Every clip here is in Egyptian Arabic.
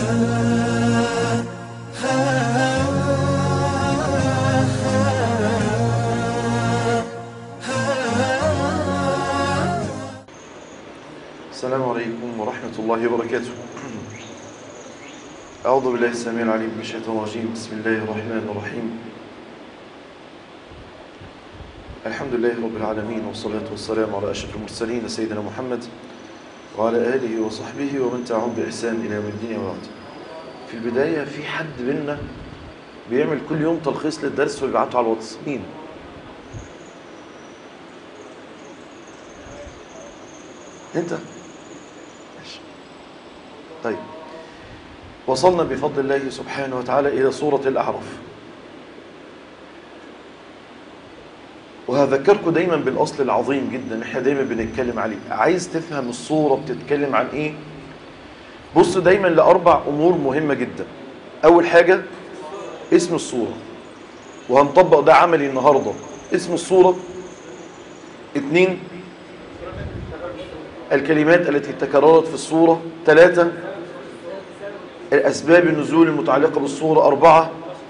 السلام عليكم ورحمة الله وبركاته أعوذ بالله السميع العليم من الشيطان الرجيم بسم الله الرحمن الرحيم الحمد لله رب العالمين والصلاة والسلام على أشرف المرسلين سيدنا محمد وعلى آله وصحبه ومن تبعهم بإحسان إلى يوم الدين وبعد في البداية في حد منا بيعمل كل يوم تلخيص للدرس ويبعته على الواتس مين؟ انت ماشي. طيب وصلنا بفضل الله سبحانه وتعالى إلى سورة الأعراف وهذكركم دايما بالأصل العظيم جدا احنا دايما بنتكلم عليه عايز تفهم الصورة بتتكلم عن ايه بص دايما لأربع أمور مهمة جدا أول حاجة اسم الصورة وهنطبق ده عملي النهاردة اسم الصورة اتنين الكلمات التي تكررت في الصورة ثلاثة الأسباب النزول المتعلقة بالصورة أربعة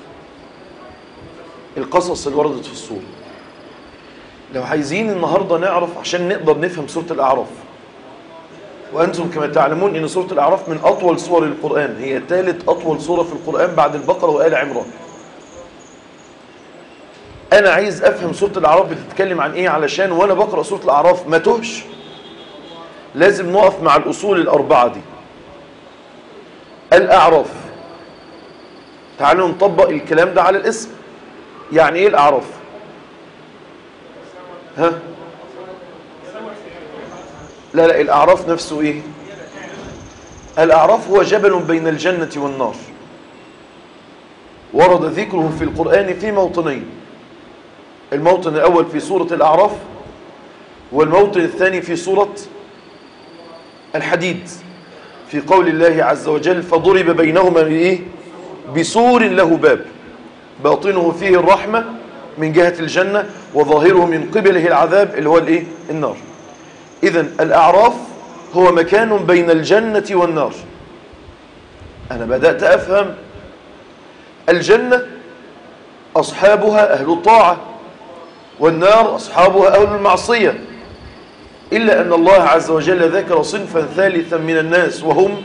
القصص اللي وردت في الصورة لو عايزين النهاردة نعرف عشان نقدر نفهم سورة الأعراف وأنتم كما تعلمون أن سورة الأعراف من أطول سور القرآن هي ثالث أطول سورة في القرآن بعد البقرة وآل عمران أنا عايز أفهم سورة الأعراف بتتكلم عن إيه علشان وأنا بقرأ سورة الأعراف ما تهش لازم نقف مع الأصول الأربعة دي الأعراف تعالوا نطبق الكلام ده على الاسم يعني إيه الأعراف ها لا لا الأعراف نفسه إيه الأعراف هو جبل بين الجنة والنار ورد ذكره في القرآن في موطنين الموطن الأول في سورة الأعراف والموطن الثاني في سورة الحديد في قول الله عز وجل فضرب بينهما إيه؟ بسور له باب باطنه فيه الرحمة من جهة الجنة وظاهره من قبله العذاب اللي هو الإيه؟ النار إذا الأعراف هو مكان بين الجنة والنار أنا بدأت أفهم الجنة أصحابها أهل الطاعة والنار أصحابها أهل المعصية إلا أن الله عز وجل ذكر صنفا ثالثا من الناس وهم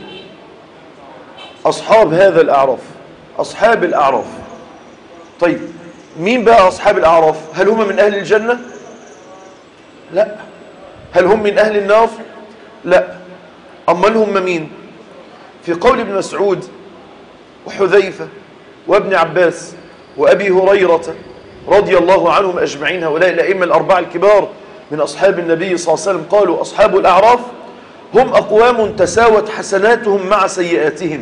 أصحاب هذا الأعراف أصحاب الأعراف طيب مين بقى أصحاب الأعراف هل هم من أهل الجنة لا هل هم من أهل النار لا أما هم مين في قول ابن مسعود وحذيفة وابن عباس وأبي هريرة رضي الله عنهم أجمعين هؤلاء الأئمة الأربعة الكبار من أصحاب النبي صلى الله عليه وسلم قالوا أصحاب الأعراف هم أقوام تساوت حسناتهم مع سيئاتهم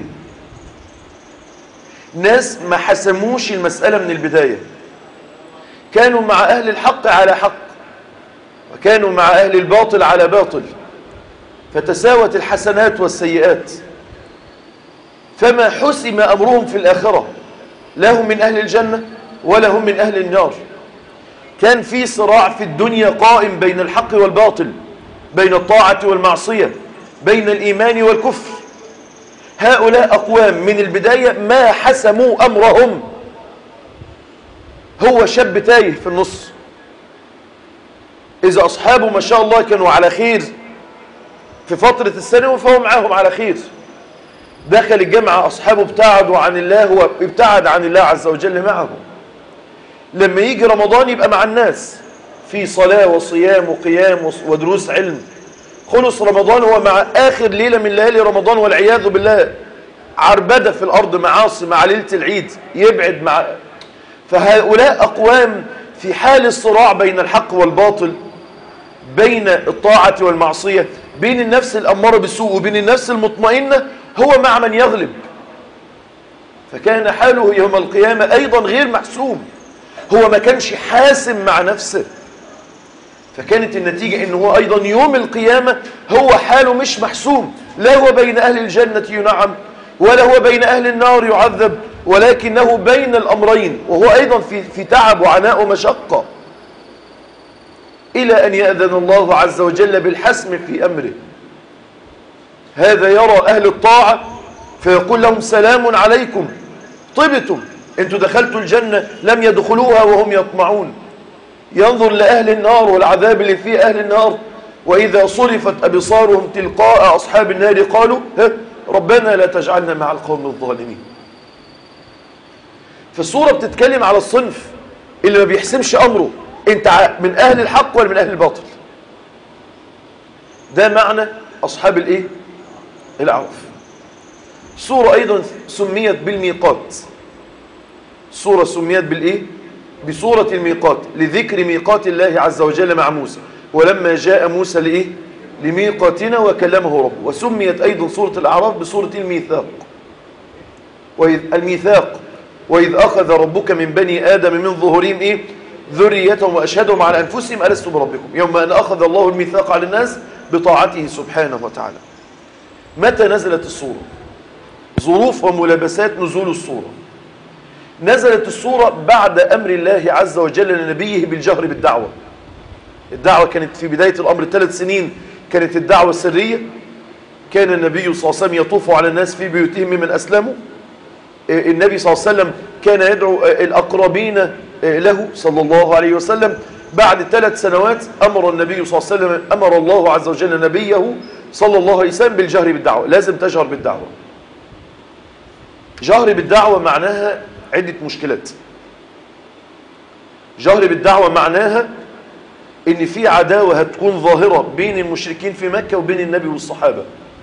ناس ما حسموش المسألة من البداية كانوا مع أهل الحق على حق وكانوا مع أهل الباطل على باطل فتساوت الحسنات والسيئات فما حسم أمرهم في الآخرة لا هم من أهل الجنة ولا هم من أهل النار كان في صراع في الدنيا قائم بين الحق والباطل بين الطاعة والمعصية بين الإيمان والكفر هؤلاء أقوام من البداية ما حسموا أمرهم هو شاب تايه في النص إذا أصحابه ما شاء الله كانوا على خير في فترة الثانوي فهو معاهم على خير دخل الجامعة أصحابه ابتعدوا عن الله هو ابتعد عن الله عز وجل معهم لما يجي رمضان يبقى مع الناس في صلاة وصيام وقيام ودروس علم خلص رمضان هو مع آخر ليلة من ليالي رمضان والعياذ بالله عربدة في الأرض معاصي مع ليلة العيد يبعد مع فهؤلاء أقوام في حال الصراع بين الحق والباطل بين الطاعة والمعصية بين النفس الأمارة بالسوء وبين النفس المطمئنة هو مع من يغلب فكان حاله يوم القيامة أيضا غير محسوب هو ما كانش حاسم مع نفسه فكانت النتيجة انه هو ايضا يوم القيامة هو حاله مش محسوم لا هو بين اهل الجنة ينعم ولا هو بين اهل النار يعذب ولكنه بين الامرين وهو ايضا في, في تعب وعناء ومشقة الى ان يأذن الله عز وجل بالحسم في امره هذا يرى اهل الطاعة فيقول لهم سلام عليكم طبتم انتوا دخلتوا الجنة لم يدخلوها وهم يطمعون ينظر لأهل النار والعذاب اللي فيه أهل النار وإذا صرفت أبصارهم تلقاء أصحاب النار قالوا ها ربنا لا تجعلنا مع القوم الظالمين فالصورة بتتكلم على الصنف اللي ما بيحسمش أمره انت من أهل الحق ولا من أهل الباطل ده معنى أصحاب الإيه الأعراف سورة أيضا سميت بالميقات سورة سميت بالإيه بسورة الميقات لذكر ميقات الله عز وجل مع موسى ولما جاء موسى لإيه لميقاتنا وكلمه ربه وسميت أيضا سورة الأعراف بسورة الميثاق وإذ الميثاق وإذ أخذ ربك من بني آدم من ظهورهم إيه ذريتهم وأشهدهم على أنفسهم ألست بربكم يوم أن أخذ الله الميثاق على الناس بطاعته سبحانه وتعالى متى نزلت الصورة ظروف وملابسات نزول الصورة نزلت الصورة بعد أمر الله عز وجل لنبيه بالجهر بالدعوة الدعوة كانت في بداية الأمر ثلاث سنين كانت الدعوة السرية كان النبي صلى الله عليه وسلم يطوف على الناس في بيوتهم ممن أسلموا النبي صلى الله عليه وسلم كان يدعو الأقربين له صلى الله عليه وسلم بعد ثلاث سنوات أمر النبي صلى الله عليه وسلم أمر الله عز وجل نبيه صلى الله عليه وسلم بالجهر بالدعوة لازم تجهر بالدعوة جهر بالدعوة معناها عدة مشكلات جهر بالدعوة معناها ان في عداوة هتكون ظاهرة بين المشركين في مكة وبين النبي والصحابة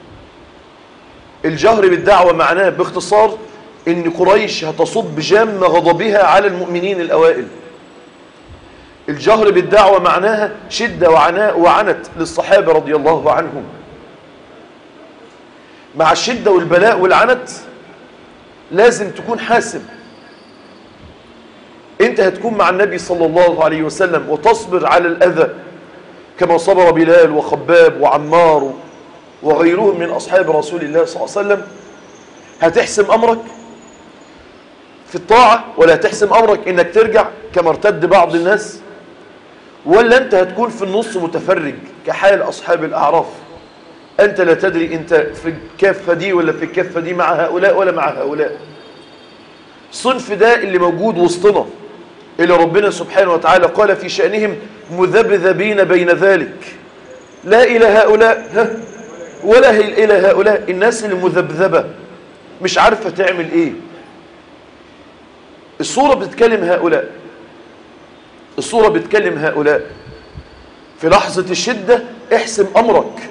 الجهر بالدعوة معناه باختصار ان قريش هتصب جام غضبها على المؤمنين الاوائل الجهر بالدعوة معناها شدة وعناء وعنت للصحابة رضي الله عنهم مع الشدة والبلاء والعنت لازم تكون حاسم انت هتكون مع النبي صلى الله عليه وسلم وتصبر على الأذى كما صبر بلال وخباب وعمار وغيرهم من أصحاب رسول الله صلى الله عليه وسلم هتحسم أمرك في الطاعة ولا هتحسم أمرك إنك ترجع كما ارتد بعض الناس ولا أنت هتكون في النص متفرج كحال أصحاب الأعراف أنت لا تدري أنت في الكافة دي ولا في الكافة دي مع هؤلاء ولا مع هؤلاء الصنف ده اللي موجود وسطنا اللي ربنا سبحانه وتعالى قال في شأنهم مذبذبين بين ذلك لا إلى هؤلاء ها ولا إلى هؤلاء الناس اللي مذبذبة مش عارفة تعمل إيه الصورة بتتكلم هؤلاء الصورة بتكلم هؤلاء في لحظة الشدة احسم أمرك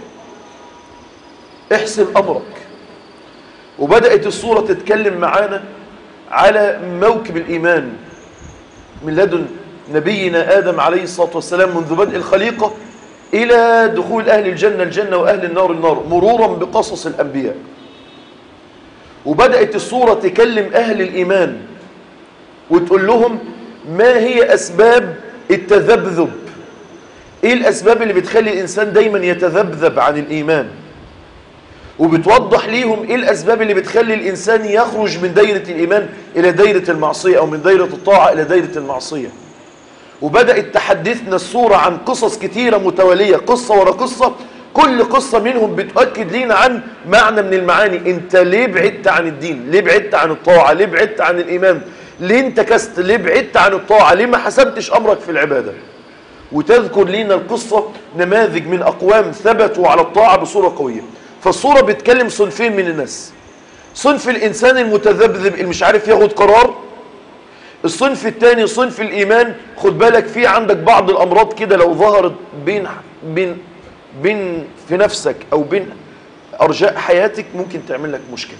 احسم أمرك وبدأت الصورة تتكلم معانا على موكب الإيمان من لدن نبينا آدم عليه الصلاة والسلام منذ بدء الخليقة إلى دخول أهل الجنة الجنة وأهل النار النار مرورا بقصص الأنبياء وبدأت الصورة تكلم أهل الإيمان وتقول لهم ما هي أسباب التذبذب إيه الأسباب اللي بتخلي الإنسان دايما يتذبذب عن الإيمان وبتوضح ليهم ايه الاسباب اللي بتخلي الانسان يخرج من دايرة الايمان الى دايرة المعصية او من دايرة الطاعة الى دايرة المعصية وبدأت تحدثنا الصورة عن قصص كتيرة متوالية قصة ورا قصة كل قصة منهم بتؤكد لينا عن معنى من المعاني انت ليه بعدت عن الدين ليه بعدت عن الطاعة ليه بعدت عن الايمان ليه انتكست ليه بعدت عن الطاعة ليه ما حسبتش امرك في العبادة وتذكر لينا القصة نماذج من اقوام ثبتوا على الطاعة بصورة قوية فالصورة بتكلم صنفين من الناس صنف الإنسان المتذبذب اللي مش عارف ياخد قرار الصنف الثاني صنف الإيمان خد بالك في عندك بعض الأمراض كده لو ظهرت بين بين بين في نفسك أو بين أرجاء حياتك ممكن تعمل لك مشكلة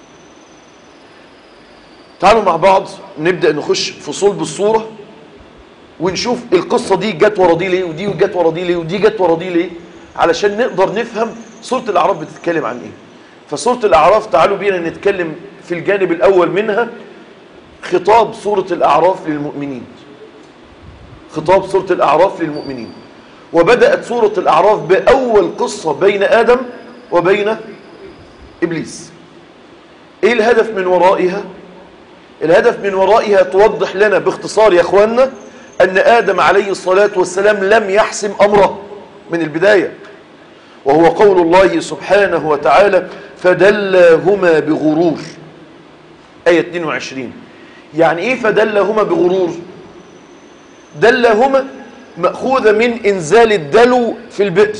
تعالوا مع بعض نبدأ نخش في صلب الصورة ونشوف القصة دي جت ورا دي ليه ودي جت ورا دي ليه ودي جت ورا دي ليه علشان نقدر نفهم سورة الأعراف بتتكلم عن إيه فسورة الأعراف تعالوا بينا نتكلم في الجانب الأول منها خطاب سورة الأعراف للمؤمنين خطاب سورة الأعراف للمؤمنين وبدأت سورة الأعراف بأول قصة بين آدم وبين إبليس إيه الهدف من ورائها الهدف من ورائها توضح لنا باختصار يا أخواننا أن آدم عليه الصلاة والسلام لم يحسم أمره من البداية وهو قول الله سبحانه وتعالى فدلاهما بغرور آية 22 يعني إيه فدلاهما بغرور دلاهما مأخوذة من إنزال الدلو في البئر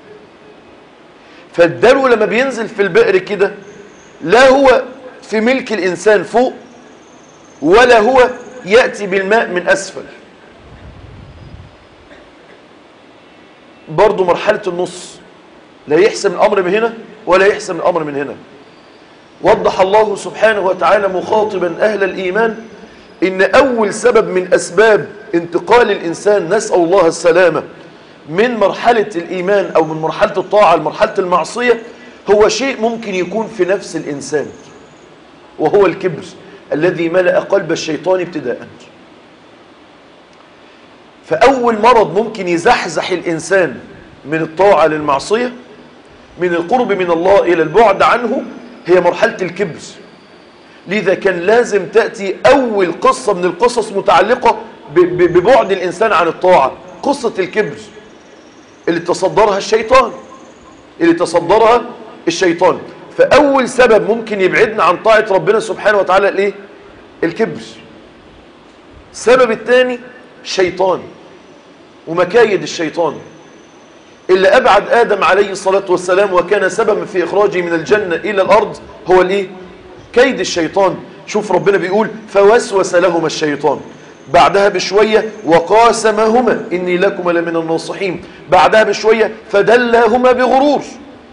فالدلو لما بينزل في البئر كده لا هو في ملك الإنسان فوق ولا هو يأتي بالماء من أسفل برضو مرحلة النص لا يحسم الأمر من هنا ولا يحسم الأمر من هنا وضح الله سبحانه وتعالى مخاطبا أهل الإيمان إن أول سبب من أسباب انتقال الإنسان نسأل الله السلامة من مرحلة الإيمان أو من مرحلة الطاعة لمرحلة المعصية هو شيء ممكن يكون في نفس الإنسان وهو الكبر الذي ملأ قلب الشيطان ابتداء فأول مرض ممكن يزحزح الإنسان من الطاعة للمعصية من القرب من الله إلى البعد عنه هي مرحلة الكبر لذا كان لازم تأتي أول قصة من القصص متعلقة ببعد الإنسان عن الطاعة قصة الكبر اللي تصدرها الشيطان اللي تصدرها الشيطان فأول سبب ممكن يبعدنا عن طاعة ربنا سبحانه وتعالى الإيه؟ الكبر السبب الثاني شيطان ومكايد الشيطان اللي أبعد آدم عليه الصلاة والسلام وكان سببا في إخراجه من الجنة إلى الأرض هو الإيه؟ كيد الشيطان شوف ربنا بيقول فوسوس لهما الشيطان بعدها بشوية وقاسمهما إني لكما لمن الناصحين بعدها بشوية فدلاهما بغرور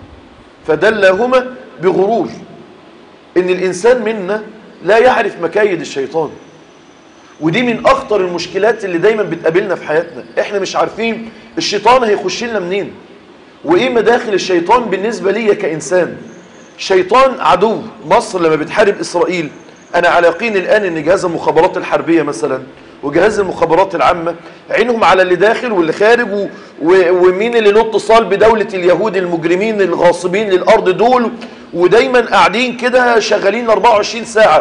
فدلاهما بغرور إن الإنسان منا لا يعرف مكايد الشيطان ودي من أخطر المشكلات اللي دايما بتقابلنا في حياتنا إحنا مش عارفين الشيطان هيخش لنا منين وإيه مداخل الشيطان بالنسبة لي كإنسان شيطان عدو مصر لما بتحارب إسرائيل أنا على يقين الآن أن جهاز المخابرات الحربية مثلا وجهاز المخابرات العامة عينهم على اللي داخل واللي خارج و... و... ومين اللي له اتصال بدولة اليهود المجرمين الغاصبين للأرض دول ودايما قاعدين كده شغالين 24 ساعة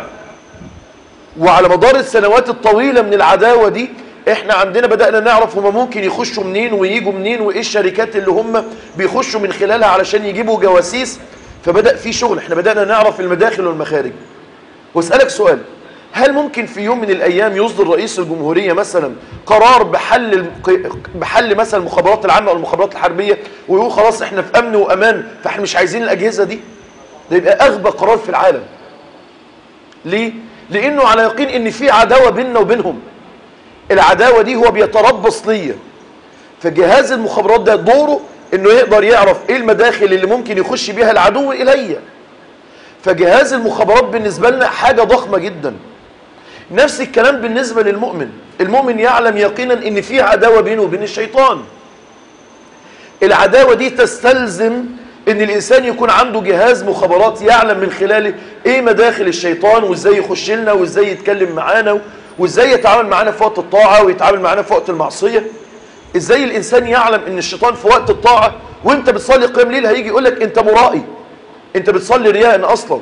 وعلى مدار السنوات الطويلة من العداوة دي احنا عندنا بدأنا نعرف هما ممكن يخشوا منين ويجوا منين وايه الشركات اللي هم بيخشوا من خلالها علشان يجيبوا جواسيس فبدأ في شغل احنا بدأنا نعرف المداخل والمخارج واسألك سؤال هل ممكن في يوم من الأيام يصدر رئيس الجمهورية مثلا قرار بحل بحل مثلا المخابرات العامة أو المخابرات الحربية ويقول خلاص احنا في أمن وأمان فاحنا مش عايزين الأجهزة دي ده يبقى أغبى قرار في العالم ليه؟ لأنه على يقين إن في عداوة بيننا وبينهم العداوة دي هو بيتربص ليا فجهاز المخابرات ده دوره انه يقدر يعرف ايه المداخل اللي ممكن يخش بيها العدو الي فجهاز المخابرات بالنسبة لنا حاجة ضخمة جدا نفس الكلام بالنسبة للمؤمن المؤمن يعلم يقينا ان في عداوة بينه وبين الشيطان العداوة دي تستلزم ان الانسان يكون عنده جهاز مخابرات يعلم من خلاله ايه مداخل الشيطان وازاي يخش لنا وازاي يتكلم معانا وازاي يتعامل معانا في وقت الطاعة ويتعامل معانا في وقت المعصية ازاي الانسان يعلم ان الشيطان في وقت الطاعة وانت بتصلي قيام ليل هيجي يقول لك انت مرائي انت بتصلي رياء اصلا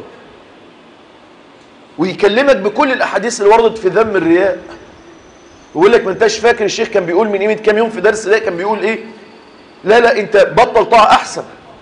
ويكلمك بكل الاحاديث اللي وردت في ذم الرياء ويقول لك ما انتش فاكر الشيخ كان بيقول من قيمه كام يوم في درس ده كان بيقول ايه لا لا انت بطل طاعه احسن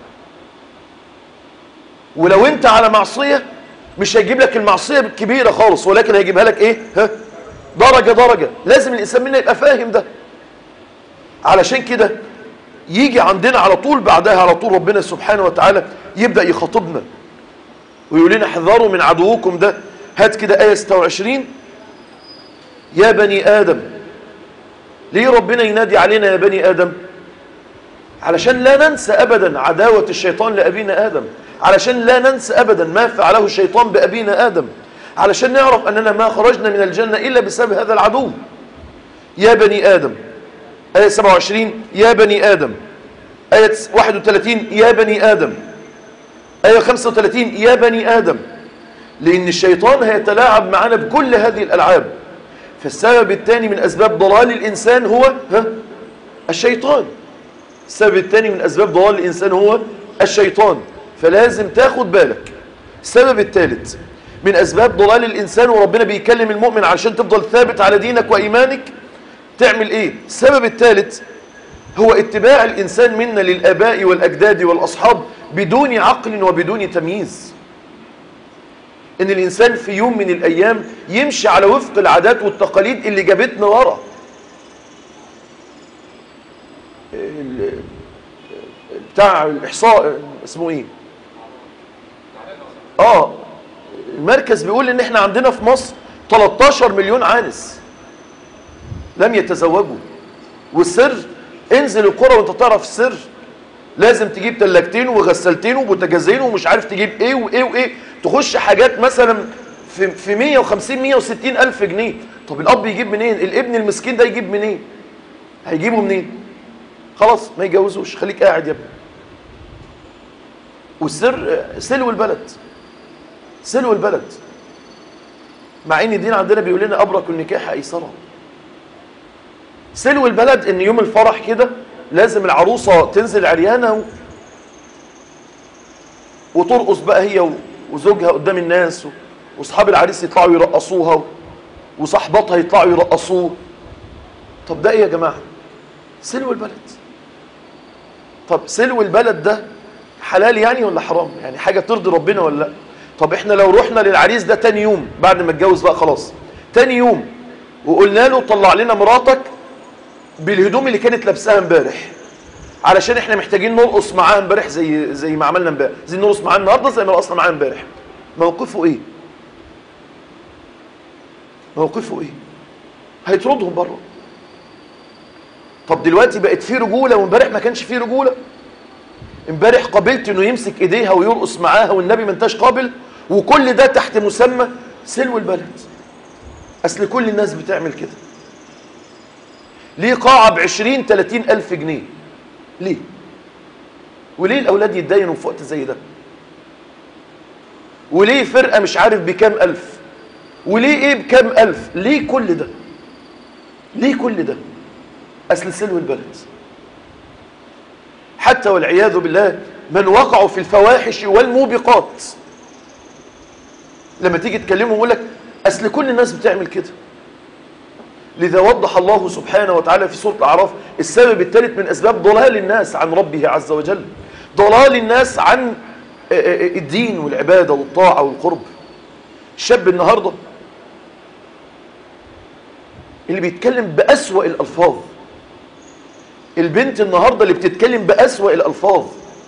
ولو انت على معصيه مش هيجيب لك المعصيه الكبيره خالص ولكن هيجيبها لك ايه ها درجه درجه لازم الانسان منا يبقى فاهم ده علشان كده يجي عندنا على طول بعدها على طول ربنا سبحانه وتعالى يبدأ يخاطبنا ويقول لنا احذروا من عدوكم ده هات كده آية 26 يا بني آدم ليه ربنا ينادي علينا يا بني آدم علشان لا ننسى أبدا عداوة الشيطان لأبينا آدم علشان لا ننسى أبدا ما فعله الشيطان بأبينا آدم علشان نعرف أننا ما خرجنا من الجنة إلا بسبب هذا العدو يا بني آدم آية 27 يا بني آدم آية 31 يا بني آدم آية 35 يا بني آدم لأن الشيطان هيتلاعب معنا بكل هذه الألعاب فالسبب الثاني من أسباب ضلال الإنسان هو ها الشيطان السبب الثاني من أسباب ضلال الإنسان هو الشيطان فلازم تاخد بالك السبب الثالث من أسباب ضلال الإنسان وربنا بيكلم المؤمن علشان تفضل ثابت على دينك وإيمانك تعمل ايه السبب الثالث هو اتباع الانسان منا للاباء والاجداد والاصحاب بدون عقل وبدون تمييز ان الانسان في يوم من الايام يمشي على وفق العادات والتقاليد اللي جابتنا ورا ال- بتاع الاحصاء اسمه ايه اه المركز بيقول ان احنا عندنا في مصر 13 مليون عانس لم يتزوجوا والسر انزل القرى وانت تعرف السر لازم تجيب تلاجتين وغسالتين وبوتاجازين ومش عارف تجيب ايه وايه وايه تخش حاجات مثلا في في 150 160 الف جنيه طب الاب يجيب منين الابن المسكين ده يجيب منين هيجيبه منين خلاص ما يجوزوش خليك قاعد يا ابني والسر آه، سلو البلد سلو البلد مع ان الدين عندنا بيقول لنا ابرك النكاح ايسره سلو البلد ان يوم الفرح كده لازم العروسه تنزل عريانه و... وترقص بقى هي و... وزوجها قدام الناس و... واصحاب العريس يطلعوا يرقصوها و... وصاحباتها يطلعوا يرقصوه طب ده ايه يا جماعه سلو البلد طب سلو البلد ده حلال يعني ولا حرام يعني حاجه ترضي ربنا ولا لا طب احنا لو رحنا للعريس ده تاني يوم بعد ما اتجوز بقى خلاص تاني يوم وقلنا له طلع لنا مراتك بالهدوم اللي كانت لابساها امبارح علشان احنا محتاجين نرقص معاها امبارح زي زي ما عملنا امبارح زي نرقص معاها النهارده زي ما رقصنا معاها امبارح موقفه ايه موقفه ايه هيطردهم بره طب دلوقتي بقت في رجوله وامبارح ما كانش في رجوله امبارح قابلت انه يمسك ايديها ويرقص معاها والنبي ما انتش قابل وكل ده تحت مسمى سلو البلد اصل كل الناس بتعمل كده ليه قاعة بعشرين تلاتين ألف جنيه ليه وليه الأولاد يتدينوا في وقت زي ده وليه فرقة مش عارف بكام ألف وليه إيه بكام ألف ليه كل ده ليه كل ده أصل سلو البلد حتى والعياذ بالله من وقعوا في الفواحش والموبقات لما تيجي تكلمهم يقول لك أصل كل الناس بتعمل كده لذا وضح الله سبحانه وتعالى في سورة الأعراف السبب الثالث من أسباب ضلال الناس عن ربه عز وجل ضلال الناس عن الدين والعبادة والطاعة والقرب الشاب النهاردة اللي بيتكلم بأسوأ الألفاظ البنت النهاردة اللي بتتكلم بأسوأ الألفاظ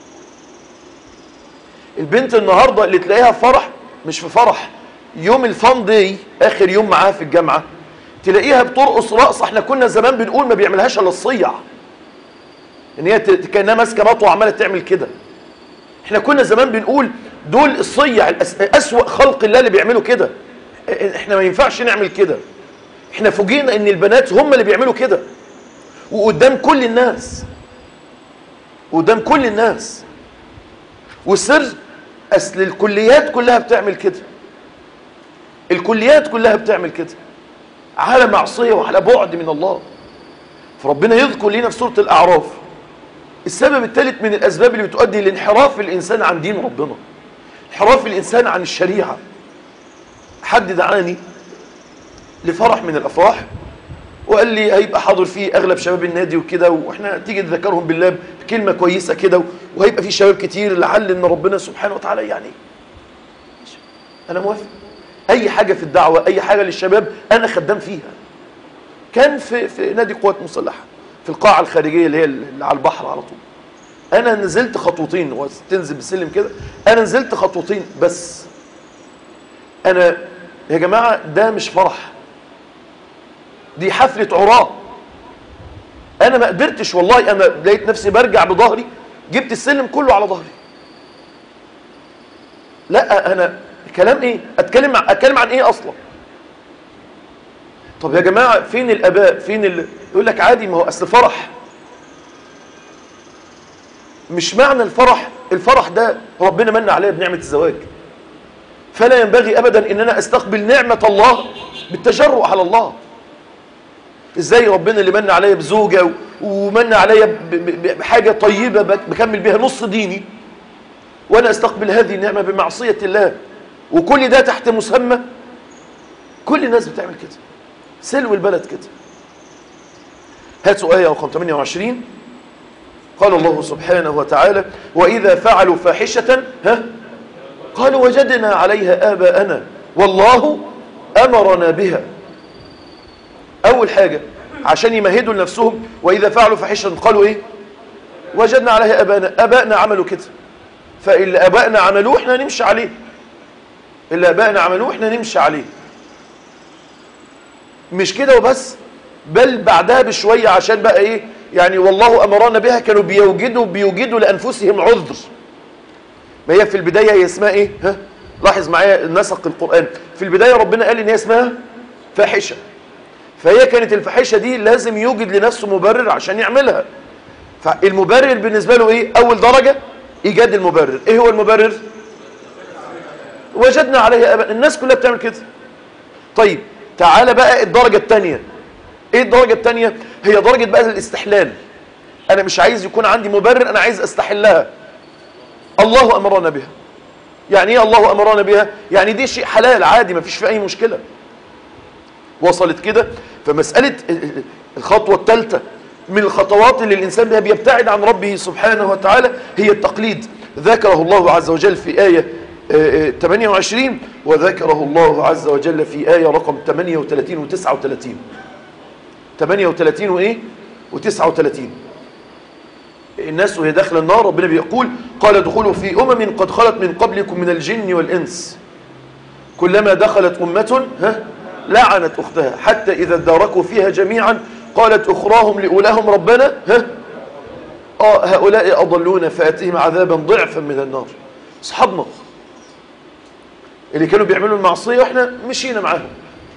البنت النهاردة اللي تلاقيها في فرح مش في فرح يوم الفان داي آخر يوم معاها في الجامعة تلاقيها بترقص رقص احنا كنا زمان بنقول ما بيعملهاش الا الصيع ان هي ت- كانها ماسكه مطوه وعماله تعمل كده احنا كنا زمان بنقول دول الصيع الأس- اسوأ خلق الله اللي بيعملوا كده اه- احنا ما ينفعش نعمل كده احنا فوجئنا ان البنات هم اللي بيعملوا كده وقدام كل الناس قدام كل الناس والسر اصل الكليات كلها بتعمل كده الكليات كلها بتعمل كده على معصية وعلى بعد من الله فربنا يذكر لنا في سورة الأعراف السبب الثالث من الأسباب اللي بتؤدي لانحراف الإنسان عن دين ربنا انحراف الإنسان عن الشريعة حد دعاني لفرح من الأفراح وقال لي هيبقى حاضر فيه أغلب شباب النادي وكده وإحنا تيجي تذكرهم بالله بكلمة كويسة كده وهيبقى فيه شباب كتير لعل إن ربنا سبحانه وتعالى يعني أنا موافق اي حاجه في الدعوه اي حاجه للشباب انا خدام فيها كان في في نادي قوات مسلحه في القاعه الخارجيه اللي هي اللي على البحر على طول انا نزلت خطوتين وتنزل بالسلم كده انا نزلت خطوتين بس انا يا جماعه ده مش فرح دي حفله عراة انا ما قدرتش والله انا لقيت نفسي برجع بظهري جبت السلم كله على ظهري لا انا كلام ايه اتكلم عن اتكلم عن ايه اصلا طب يا جماعه فين الاباء فين ال... يقول لك عادي ما هو اصل فرح مش معنى الفرح الفرح ده ربنا من عليا بنعمه الزواج فلا ينبغي ابدا ان انا استقبل نعمه الله بالتجرؤ على الله ازاي ربنا اللي من عليا بزوجه ومن عليا ب- ب- بحاجه طيبه بك- بكمل بيها نص ديني وانا استقبل هذه النعمه بمعصيه الله وكل ده تحت مسمى كل الناس بتعمل كده سلو البلد كده هاتوا آية رقم 28 قال الله سبحانه وتعالى وإذا فعلوا فاحشة ها قالوا وجدنا عليها آباءنا والله أمرنا بها أول حاجة عشان يمهدوا لنفسهم وإذا فعلوا فاحشة قالوا إيه وجدنا عليها أبانا أبائنا عملوا كده فاللي أبائنا عملوه احنا نمشي عليه اللي أبائنا عملوه احنا نمشي عليه مش كده وبس بل بعدها بشوية عشان بقى ايه يعني والله أمرنا بها كانوا بيوجدوا بيوجدوا لأنفسهم عذر ما هي في البداية هي اسمها ايه ها لاحظ معايا نسق القرآن في البداية ربنا قال ان هي اسمها فاحشة فهي كانت الفاحشة دي لازم يوجد لنفسه مبرر عشان يعملها فالمبرر بالنسبة له ايه اول درجة ايجاد المبرر ايه هو المبرر وجدنا عليه أبا الناس كلها بتعمل كده طيب تعالى بقى الدرجة الثانية ايه الدرجة الثانية هي درجة بقى الاستحلال انا مش عايز يكون عندي مبرر انا عايز استحلها الله امرنا بها يعني ايه الله امرنا بها يعني دي شيء حلال عادي ما فيش فيه اي مشكلة وصلت كده فمسألة الخطوة الثالثة من الخطوات اللي الإنسان بها بيبتعد عن ربه سبحانه وتعالى هي التقليد ذكره الله عز وجل في آية 28 وذكره الله عز وجل في آية رقم 38 و 39 38 وإيه و 39 الناس وهي داخل النار ربنا بيقول قال ادخلوا في أمم قد خلت من قبلكم من الجن والإنس كلما دخلت أمة ها لعنت أختها حتى إذا اداركوا فيها جميعا قالت أخراهم لأولاهم ربنا ها آه هؤلاء أضلونا فأتيهم عذابا ضعفا من النار أصحابنا اللي كانوا بيعملوا المعصية وإحنا مشينا معاهم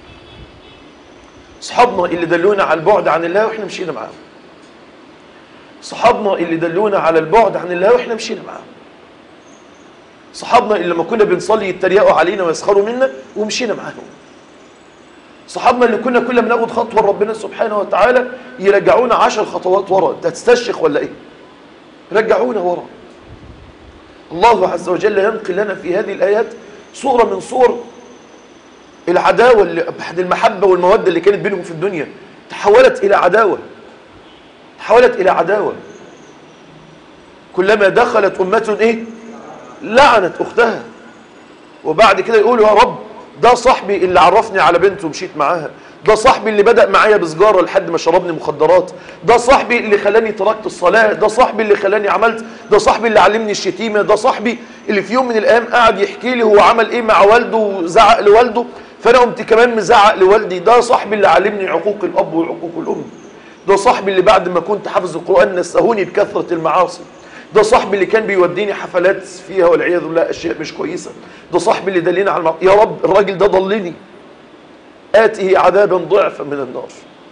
صحابنا اللي دلونا على البعد عن الله وإحنا مشينا معاهم صحابنا اللي دلونا على البعد عن الله وإحنا مشينا معاهم صحابنا اللي لما كنا بنصلي يتريقوا علينا ويسخروا منا ومشينا معاهم صحابنا اللي كنا كل ما ناخد خطوه لربنا سبحانه وتعالى يرجعونا عشر خطوات ورا انت هتستشيخ ولا ايه رجعونا ورا الله عز وجل ينقل لنا في هذه الايات صوره من صور العداوه اللي بعد المحبه والموده اللي كانت بينهم في الدنيا تحولت الى عداوه تحولت الى عداوه كلما دخلت امه ايه لعنت اختها وبعد كده يقولوا يا رب ده صاحبي اللي عرفني على بنته ومشيت معاها ده صاحبي اللي بدأ معايا بسجارة لحد ما شربني مخدرات ده صاحبي اللي خلاني تركت الصلاة ده صاحبي اللي خلاني عملت ده صاحبي اللي علمني الشتيمة ده صاحبي اللي في يوم من الأيام قاعد يحكي لي هو عمل إيه مع والده وزعق لوالده فأنا قمت كمان مزعق لوالدي ده صاحبي اللي علمني عقوق الأب وعقوق الأم ده صاحبي اللي بعد ما كنت حافظ القرآن نسهوني بكثرة المعاصي ده صاحبي اللي كان بيوديني حفلات فيها والعياذ بالله اشياء مش كويسه ده صاحبي اللي دلني على المع... يا رب الراجل ده ضلني آته عذابا ضعفا من النار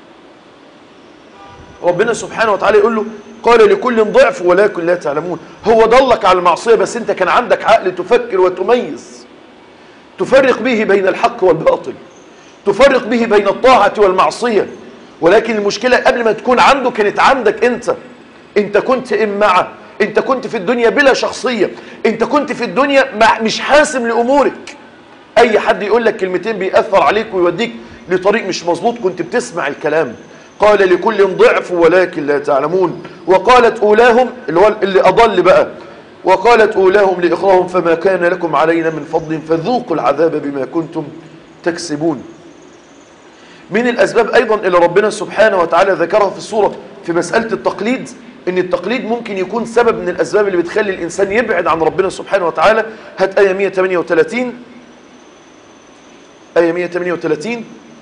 ربنا سبحانه وتعالى يقول له قال لكل ضعف ولكن لا تعلمون هو ضلك على المعصيه بس انت كان عندك عقل تفكر وتميز تفرق به بين الحق والباطل تفرق به بين الطاعه والمعصيه ولكن المشكله قبل ما تكون عنده كانت عندك انت انت كنت امعه انت كنت في الدنيا بلا شخصية انت كنت في الدنيا مش حاسم لأمورك اي حد يقول لك كلمتين بيأثر عليك ويوديك لطريق مش مظبوط كنت بتسمع الكلام قال لكل ضعف ولكن لا تعلمون وقالت أولاهم اللي, هو اللي أضل بقى وقالت أولاهم لإخراهم فما كان لكم علينا من فضل فذوقوا العذاب بما كنتم تكسبون من الأسباب أيضا اللي ربنا سبحانه وتعالى ذكرها في الصورة في مسألة التقليد ان التقليد ممكن يكون سبب من الاسباب اللي بتخلي الانسان يبعد عن ربنا سبحانه وتعالى هات ايه 138 ايه 138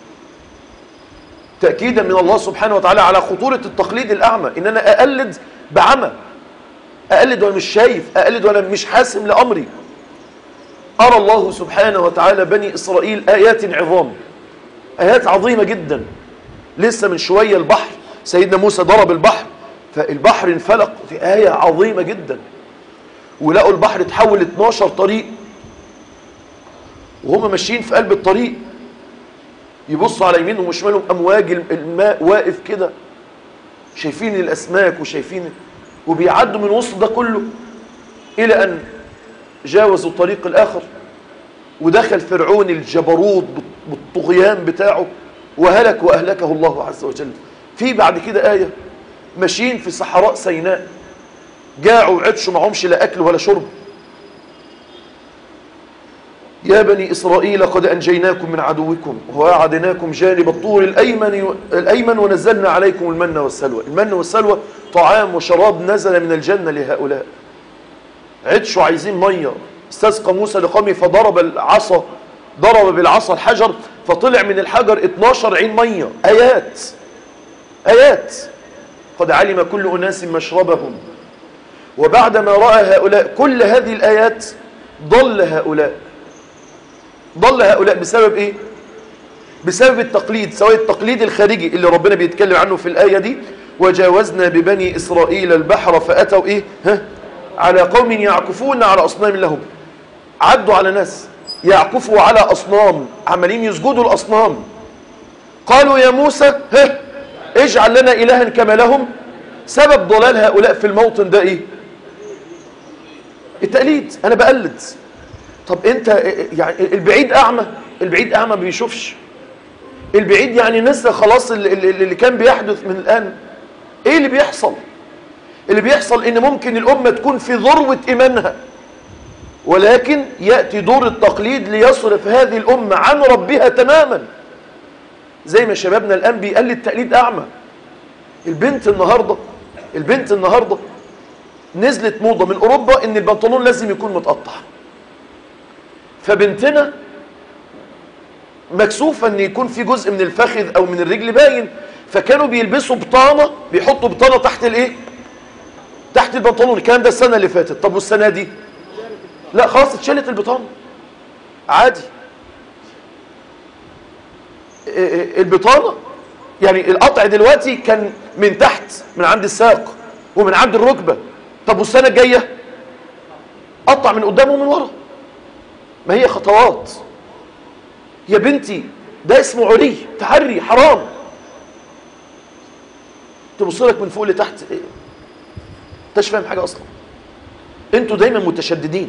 تاكيدا من الله سبحانه وتعالى على خطوره التقليد الاعمى ان انا اقلد بعمى اقلد وانا مش شايف اقلد وانا مش حاسم لامري ارى الله سبحانه وتعالى بني اسرائيل ايات عظام ايات عظيمه جدا لسه من شويه البحر سيدنا موسى ضرب البحر فالبحر انفلق في آية عظيمة جدا ولقوا البحر اتحول 12 طريق وهم ماشيين في قلب الطريق يبصوا على يمينهم وشمالهم أمواج الماء واقف كده شايفين الأسماك وشايفين وبيعدوا من وسط ده كله إلى أن جاوزوا الطريق الآخر ودخل فرعون الجبروت بالطغيان بتاعه وهلك وأهلكه الله عز وجل في بعد كده آية ماشيين في صحراء سيناء جاعوا وعطشوا معهمش لا أكل ولا شرب يا بني إسرائيل قد أنجيناكم من عدوكم وأعدناكم جانب الطور الأيمن, الأيمن ونزلنا عليكم المن والسلوى المن والسلوى طعام وشراب نزل من الجنة لهؤلاء عطشوا عايزين مية استسقى موسى لقومه فضرب العصا ضرب بالعصا الحجر فطلع من الحجر 12 عين مية آيات آيات قد علم كل أناس مشربهم وبعدما رأى هؤلاء كل هذه الآيات ضل هؤلاء ضل هؤلاء بسبب ايه بسبب التقليد سواء التقليد الخارجي اللي ربنا بيتكلم عنه في الآية دي وجاوزنا ببني إسرائيل البحر فأتوا ايه ها على قوم يعكفون على أصنام لهم عدوا على ناس يعكفوا على أصنام عمالين يسجدوا الأصنام قالوا يا موسى ها اجعل لنا إلها كما لهم سبب ضلال هؤلاء في الموطن ده ايه التقليد انا بقلد طب انت يعني البعيد اعمى البعيد اعمى ما بيشوفش البعيد يعني نسى خلاص اللي, اللي كان بيحدث من الان ايه اللي بيحصل اللي بيحصل ان ممكن الامه تكون في ذروه ايمانها ولكن ياتي دور التقليد ليصرف هذه الامه عن ربها تماما زي ما شبابنا الان بيقلد تقليد اعمى البنت النهارده البنت النهارده نزلت موضه من اوروبا ان البنطلون لازم يكون متقطع فبنتنا مكسوفة ان يكون في جزء من الفخذ او من الرجل باين فكانوا بيلبسوا بطانة بيحطوا بطانة تحت الايه تحت البنطلون الكلام ده السنة اللي فاتت طب والسنة دي لا خلاص اتشالت البطانة عادي البطانة يعني القطع دلوقتي كان من تحت من عند الساق ومن عند الركبة طب والسنة الجاية قطع من قدام ومن ورا ما هي خطوات يا بنتي ده اسمه عري تحري حرام تبص لك من فوق لتحت ايه انتش فاهم حاجه اصلا انتوا دايما متشددين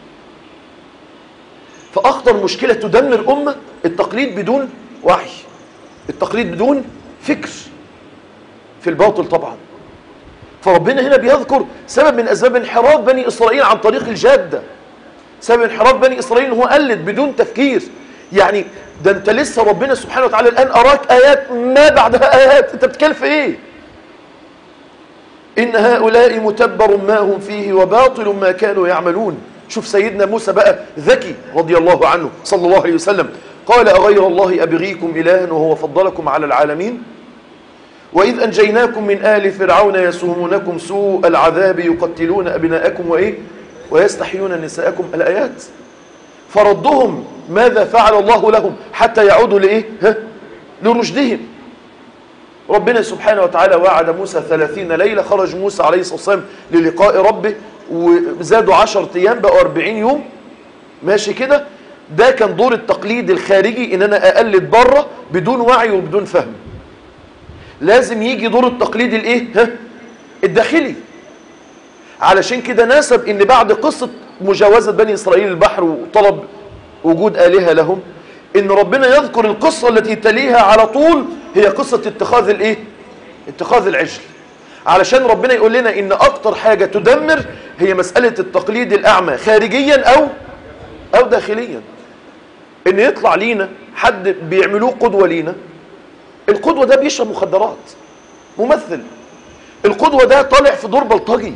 فاخطر مشكله تدمر امه التقليد بدون وعي التقليد بدون فكر في الباطل طبعا فربنا هنا بيذكر سبب من اسباب انحراف بني اسرائيل عن طريق الجاده سبب انحراف بني اسرائيل هو قلد بدون تفكير يعني ده انت لسه ربنا سبحانه وتعالى الان اراك ايات ما بعدها ايات انت بتتكلم في ايه ان هؤلاء متبر ما هم فيه وباطل ما كانوا يعملون شوف سيدنا موسى بقى ذكي رضي الله عنه صلى الله عليه وسلم قال اغير الله ابغيكم الها وهو فضلكم على العالمين واذ انجيناكم من ال فرعون يسومونكم سوء العذاب يقتلون ابناءكم وايه ويستحيون نساءكم الآيات فردهم ماذا فعل الله لهم حتى يعودوا لإيه ها؟ لرشدهم ربنا سبحانه وتعالى وعد موسى ثلاثين ليلة خرج موسى عليه الصلاة والسلام للقاء ربه وزادوا عشر أيام بقوا أربعين يوم ماشي كده ده كان دور التقليد الخارجي ان انا اقلد بره بدون وعي وبدون فهم لازم يجي دور التقليد الايه ها الداخلي علشان كده ناسب ان بعد قصة مجاوزة بني اسرائيل البحر وطلب وجود آلهة لهم ان ربنا يذكر القصة التي تليها على طول هي قصة اتخاذ الايه اتخاذ العجل علشان ربنا يقول لنا ان اكتر حاجة تدمر هي مسألة التقليد الاعمى خارجيا او او داخليا ان يطلع لينا حد بيعملوه قدوة لينا القدوة ده بيشرب مخدرات ممثل القدوة ده طالع في دور بلطجي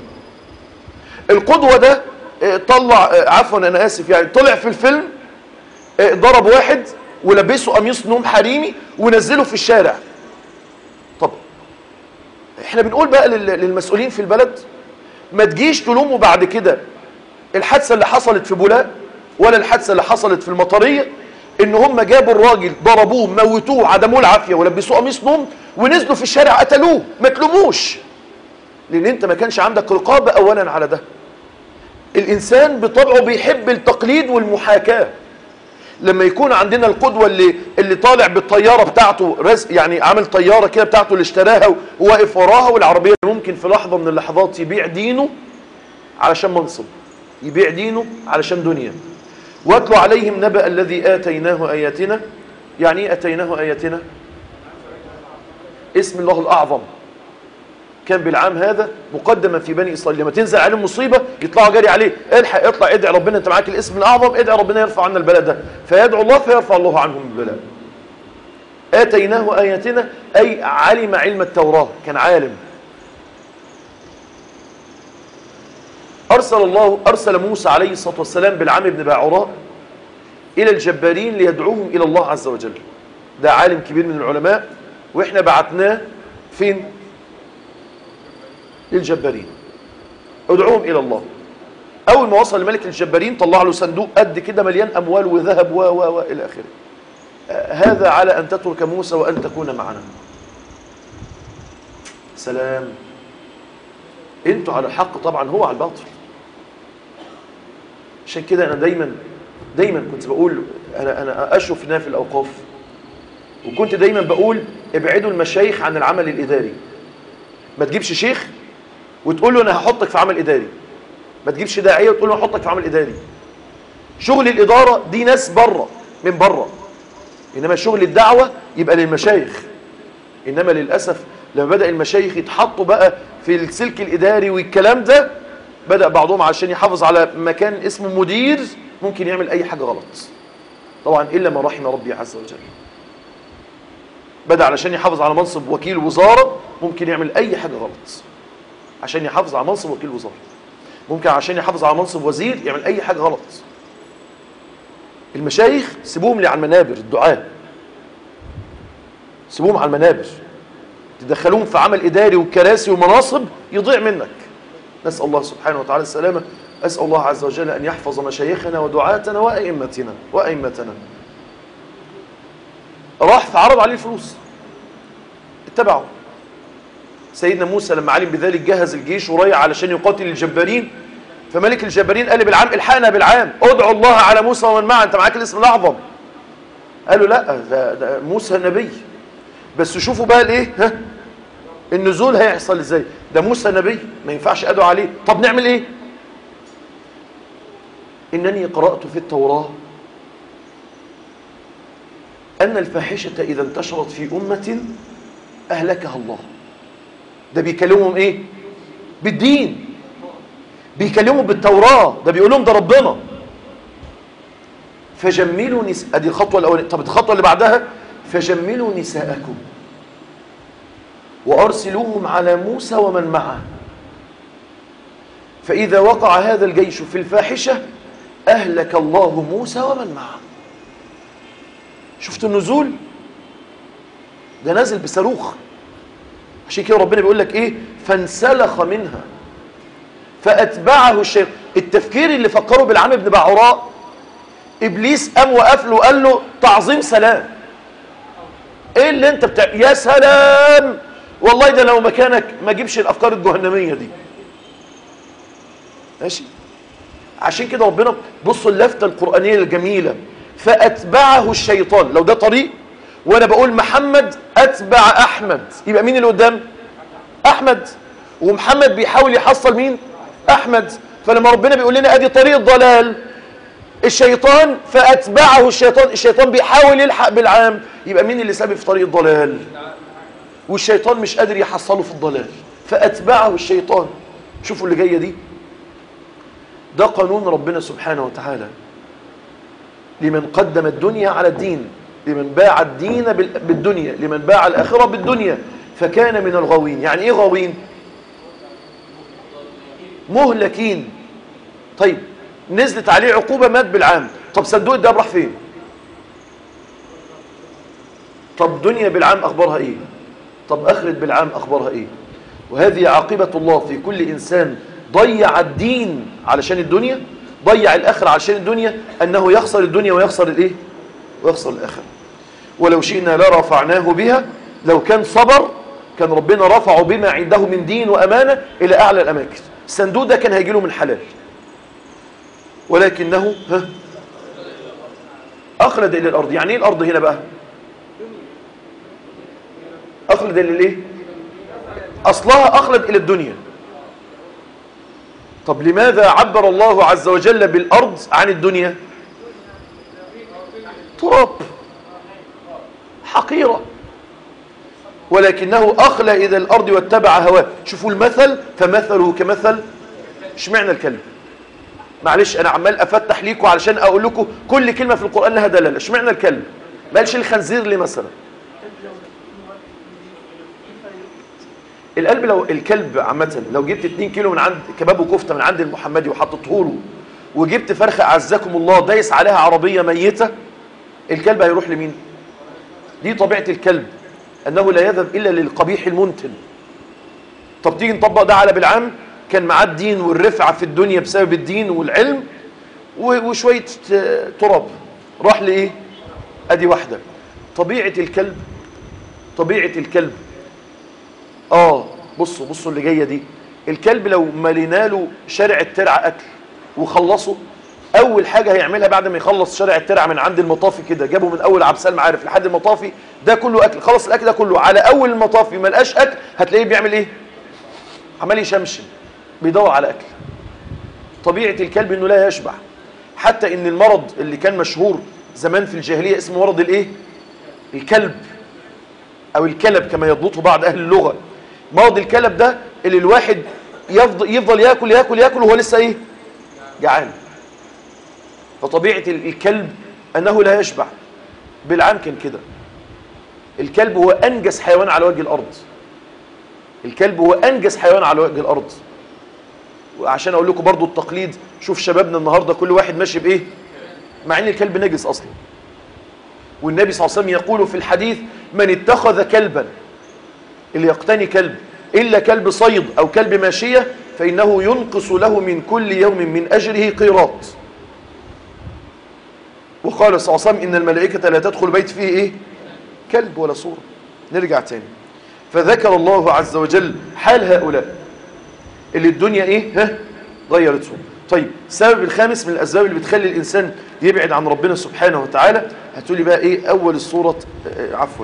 القدوة ده طلع عفوا انا اسف يعني طلع في الفيلم ضرب واحد ولبسه قميص نوم حريمي ونزله في الشارع طب احنا بنقول بقى للمسؤولين في البلد ما تجيش تلوموا بعد كده الحادثه اللي حصلت في بولاق ولا الحادثه اللي حصلت في المطريه ان هم جابوا الراجل ضربوه موتوه عدموه العافيه ولبسوه قميص نوم ونزلوا في الشارع قتلوه ما تلوموش لان انت ما كانش عندك رقابه اولا على ده الانسان بطبعه بيحب التقليد والمحاكاه لما يكون عندنا القدوه اللي اللي طالع بالطياره بتاعته رزق يعني عامل طياره كده بتاعته اللي اشتراها وواقف وراها والعربيه ممكن في لحظه من اللحظات يبيع دينه علشان منصب يبيع دينه علشان دنيا واتلو عليهم نبأ الذي آتيناه آياتنا يعني ايه آتيناه آياتنا اسم الله الأعظم كان بالعام هذا مقدما في بني إسرائيل لما تنزل عليهم مصيبة يطلعوا جري عليه الحق اطلع ادعي ربنا انت معاك الاسم الأعظم ادعي ربنا يرفع عنا البلاء ده فيدعو الله فيرفع الله عنهم البلاء آتيناه آياتنا أي علم علم التوراة كان عالم أرسل الله أرسل موسى عليه الصلاة والسلام بالعام بن باعوراء إلى الجبارين ليدعوهم إلى الله عز وجل ده عالم كبير من العلماء وإحنا بعتناه فين للجبارين ادعوهم إلى الله أول ما وصل لملك الجبارين طلع له صندوق قد كده مليان أموال وذهب و و و إلى آخره آه، هذا على أن تترك موسى وأن تكون معنا سلام انتوا على الحق طبعا هو على الباطل عشان كده انا دايما دايما كنت بقول انا انا اشرف هنا في الاوقاف وكنت دايما بقول ابعدوا المشايخ عن العمل الاداري ما تجيبش شيخ وتقول له انا هحطك في عمل اداري ما تجيبش داعيه وتقول له هحطك في عمل اداري شغل الاداره دي ناس بره من بره انما شغل الدعوه يبقى للمشايخ انما للاسف لما بدا المشايخ يتحطوا بقى في السلك الاداري والكلام ده بدا بعضهم عشان يحافظ على مكان اسمه مدير ممكن يعمل اي حاجه غلط طبعا الا ما رحم ربي عز وجل بدا علشان يحافظ على منصب وكيل وزاره ممكن يعمل اي حاجه غلط عشان يحافظ على منصب وكيل وزاره ممكن عشان يحافظ على منصب وزير يعمل اي حاجه غلط المشايخ سيبوهم اللي على المنابر الدعاء سيبوهم على المنابر تدخلوهم في عمل إداري وكراسي ومناصب يضيع منك نسأل الله سبحانه وتعالى السلامة أسأل الله عز وجل أن يحفظ مشايخنا ودعاتنا وأئمتنا وأئمتنا راح فعرض عليه الفلوس اتبعه سيدنا موسى لما علم بذلك جهز الجيش ورايح علشان يقاتل الجبارين فملك الجبارين قال بالعام الحقنا بالعام ادعوا الله على موسى ومن معه انت معاك الاسم الاعظم قالوا لا ده, ده موسى نبي بس شوفوا بقى الايه ها النزول هيحصل ازاي ده موسى نبي ما ينفعش ادعو عليه طب نعمل ايه انني قرات في التوراه ان الفاحشه اذا انتشرت في امه اهلكها الله ده بيكلمهم ايه بالدين بيكلمهم بالتوراه ده بيقول لهم ده ربنا فجملوا نس... ادي الخطوه الاولانيه طب الخطوه اللي بعدها فجملوا نساءكم وارسلوهم على موسى ومن معه فاذا وقع هذا الجيش في الفاحشه اهلك الله موسى ومن معه شفت النزول ده نازل بصاروخ عشان كده ربنا بيقول لك ايه فانسلخ منها فاتبعه الشيطان التفكير اللي فكروا بالعام بن بعوراء ابليس قام وقف له وقال له تعظيم سلام ايه اللي انت بتاع يا سلام والله ده لو مكانك ما جيبش الافكار الجهنميه دي ماشي عشان كده ربنا بصوا اللفته القرانيه الجميله فاتبعه الشيطان لو ده طريق وانا بقول محمد اتبع احمد يبقى مين اللي قدام احمد ومحمد بيحاول يحصل مين احمد فلما ربنا بيقول لنا ادي طريق الضلال الشيطان فاتبعه الشيطان الشيطان بيحاول يلحق بالعام يبقى مين اللي سابق في طريق الضلال والشيطان مش قادر يحصله في الضلال فاتبعه الشيطان شوفوا اللي جايه دي ده قانون ربنا سبحانه وتعالى لمن قدم الدنيا على الدين لمن باع الدين بالدنيا لمن باع الآخرة بالدنيا فكان من الغاوين يعني ايه غاوين مهلكين طيب نزلت عليه عقوبة مات بالعام طب صندوق الدم راح فين طب دنيا بالعام أخبارها إيه طب أخرت بالعام أخبارها إيه وهذه عاقبة الله في كل إنسان ضيع الدين علشان الدنيا ضيع الآخرة علشان الدنيا أنه يخسر الدنيا ويخسر الإيه ويخسر الآخرة ولو شئنا لرفعناه بها لو كان صبر كان ربنا رفعه بما عنده من دين وأمانة إلى أعلى الأماكن الصندوق ده كان هيجي له من حلال ولكنه ها أخلد إلى الأرض يعني إيه الأرض هنا بقى أخلد إلى الإيه أصلها أخلد إلى الدنيا طب لماذا عبر الله عز وجل بالأرض عن الدنيا تراب حقيرة ولكنه أخلى إلى الأرض واتبع هواه شوفوا المثل فمثله كمثل اشمعنى الكلب معلش أنا عمال أفتح ليكم علشان أقول لكم كل كلمة في القرآن لها دلالة اشمعنى الكلب ما قالش الخنزير ليه مثلا القلب لو الكلب عامة لو جبت 2 كيلو من عند كباب وكفتة من عند المحمدي وحطيته له وجبت فرخة أعزكم الله دايس عليها عربية ميتة الكلب هيروح لمين دي طبيعة الكلب أنه لا يذهب إلا للقبيح المنتن طب تيجي نطبق ده على بالعام كان معاه الدين والرفعة في الدنيا بسبب الدين والعلم وشوية تراب راح لإيه أدي واحدة طبيعة الكلب طبيعة الكلب آه بصوا بصوا اللي جاية دي الكلب لو ملينا له شارع الترعة أكل وخلصه اول حاجه هيعملها بعد ما يخلص شارع الترعه من عند المطافي كده جابه من اول عبسال معارف لحد المطافي ده كله اكل خلص الاكل ده كله على اول المطافي ما لقاش اكل هتلاقيه بيعمل ايه عمال يشمشم بيدور على اكل طبيعه الكلب انه لا يشبع حتى ان المرض اللي كان مشهور زمان في الجاهليه اسمه مرض الايه الكلب او الكلب كما يضبطه بعض اهل اللغه مرض الكلب ده اللي الواحد يفضل يفضل ياكل ياكل ياكل وهو لسه ايه جعان فطبيعة الكلب أنه لا يشبع بالعام كان كده الكلب هو أنجس حيوان على وجه الأرض الكلب هو أنجس حيوان على وجه الأرض وعشان أقول لكم برضو التقليد شوف شبابنا النهاردة كل واحد ماشي بإيه مع أن الكلب نجس أصلا والنبي صلى الله عليه وسلم يقول في الحديث من اتخذ كلبا اللي يقتني كلب إلا كلب صيد أو كلب ماشية فإنه ينقص له من كل يوم من أجره قيراط وقال صلى الله عليه وسلم إن الملائكة لا تدخل بيت فيه إيه كلب ولا صورة نرجع تاني فذكر الله عز وجل حال هؤلاء اللي الدنيا إيه ها غيرتهم طيب السبب الخامس من الأسباب اللي بتخلي الإنسان يبعد عن ربنا سبحانه وتعالى هتقولي بقى إيه أول الصورة آه عفوا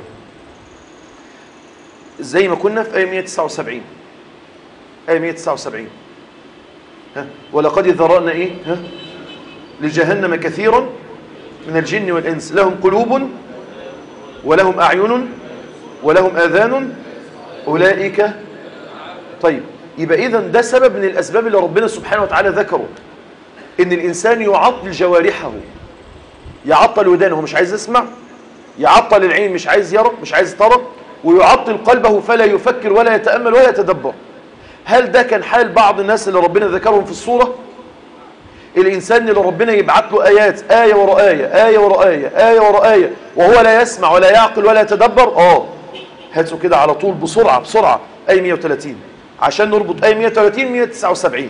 زي ما كنا في آية 179 آية 179 ها ولقد ذرأنا إيه ها لجهنم كثيرا من الجن والإنس لهم قلوب ولهم أعين ولهم آذان أولئك طيب يبقى إذن ده سبب من الأسباب اللي ربنا سبحانه وتعالى ذكره إن الإنسان يعطل جوارحه يعطل ودانه مش عايز يسمع يعطل العين مش عايز يرى مش عايز ترى ويعطل قلبه فلا يفكر ولا يتأمل ولا يتدبر هل ده كان حال بعض الناس اللي ربنا ذكرهم في الصورة الإنسان اللي ربنا يبعت له آيات آية وراء آية آية وراء آية آية وراء آية وهو لا يسمع ولا يعقل ولا يتدبر آه هاتوا كده على طول بسرعة بسرعة آية 130 عشان نربط آية 130 179